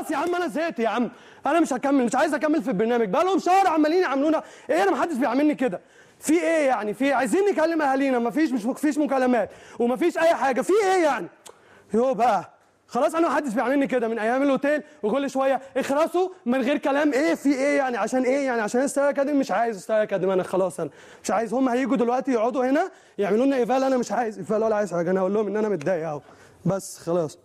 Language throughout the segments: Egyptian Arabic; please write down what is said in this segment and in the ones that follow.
خلاص يا عم انا زهقت يا عم انا مش هكمل مش عايز اكمل في البرنامج بقى لهم شهر عمالين يعاملونا ايه انا محدش بيعاملني كده في ايه يعني في إيه؟ عايزين نكلم اهالينا مفيش مش مفيش مكالمات ومفيش اي حاجه في ايه يعني يو بقى خلاص انا محدش بيعاملني كده من ايام الاوتيل وكل شويه اخرسوا من غير كلام ايه في ايه يعني عشان ايه يعني عشان ستار اكاديمي مش عايز ستار اكاديمي انا خلاص انا مش عايز هم هيجوا دلوقتي يقعدوا هنا يعملوا لنا ايفال انا مش عايز ايفال ولا عايز حاجه انا هقول لهم ان انا متضايق اهو بس خلاص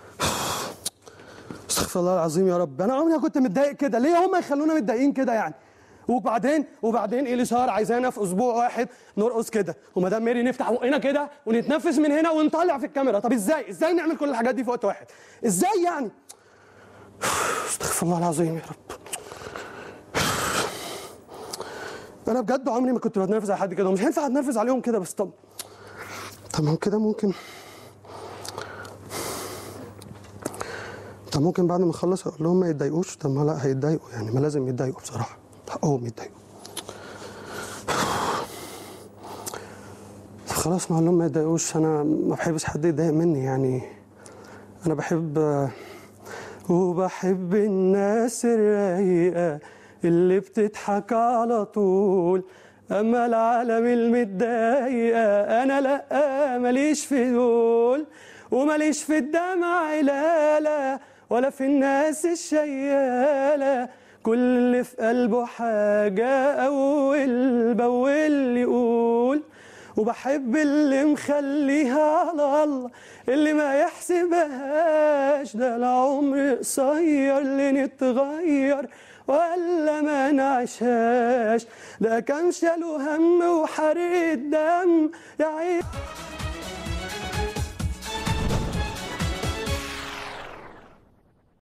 استغفر الله العظيم يا رب انا عمري ما كنت متضايق كده ليه هم يخلونا متضايقين كده يعني وبعدين وبعدين ايه اللي صار عايزانا في اسبوع واحد نرقص كده ومدام ميري نفتح بقنا كده ونتنفس من هنا ونطلع في الكاميرا طب ازاي ازاي نعمل كل الحاجات دي في وقت واحد ازاي يعني استغفر الله العظيم يا رب انا بجد عمري ما كنت بتنرفز على حد كده ومش هينفع اتنرفز عليهم كده بس طب طب ما هو كده ممكن طب ممكن بعد ما اخلص اقول لهم ما يتضايقوش طب ما لا هيتضايقوا يعني ما لازم يتضايقوا بصراحه حقهم يتضايقوا خلاص ما اقول لهم ما يتضايقوش انا ما بحبش حد يتضايق مني يعني انا بحب وبحب الناس الرايقه اللي بتضحك على طول اما العالم المتضايقه انا لا ماليش في دول وماليش في الدمع لا لا ولا في الناس الشيالة كل اللي في قلبه حاجة أول بأول يقول وبحب اللي مخليها على الله اللي ما يحسبهاش ده العمر قصير لنتغير ولا ما نعيشهاش ده كان شالوا هم وحرق الدم يا عيني